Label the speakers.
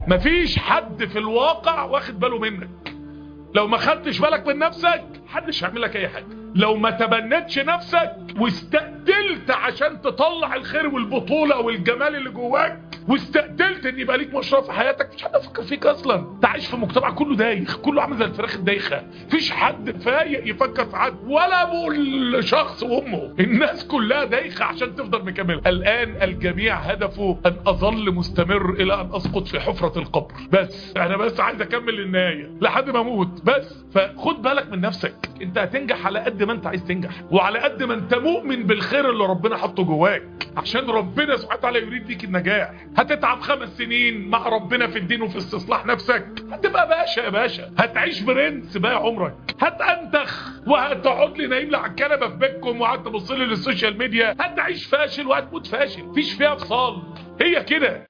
Speaker 1: مفيش حد في الواقع واخد باله منك لو ما خدتش بالك من نفسك محدش هيعمل لك اي حاجه لو ما تبنتش نفسك واستقتلت عشان تطلع الخير والبطوله والجمال اللي جواك واستقتلت ان يبقى ليك مشروع في حياتك مش حد يفكر فيك اصلا انت عايش في مجتمع كله دايخ كله عامل زي الفراخ الدايخه مفيش حد فايق يفكر في حد ولا ابو الشخص وامه الناس كلها دايخه عشان تفضل مكمله الان الجميع هدفه ان اظل مستمر الى ان اسقط في حفره القبر بس انا بس عايز اكمل للنهايه لحد ما اموت بس فخد بالك من نفسك انت هتنجح على قد ما انت عايز تنجح وعلى قد ما انت مؤمن بالخير اللي ربنا حطه جواك عشان ربنا سبحانه وتعالى يريد ليك النجاح هتتعب خمس سنين مع ربنا في الدين وفي استصلاح نفسك هتبقى باشا يا باشا هتعيش برنس بقى عمرك هتنتخ وهتقعد لي نايم لي على الكنبه في بيتكم وقعدت تبص لي للسوشيال ميديا هتعيش فاشل وهتموت فاشل مفيش فيها فصال هي كده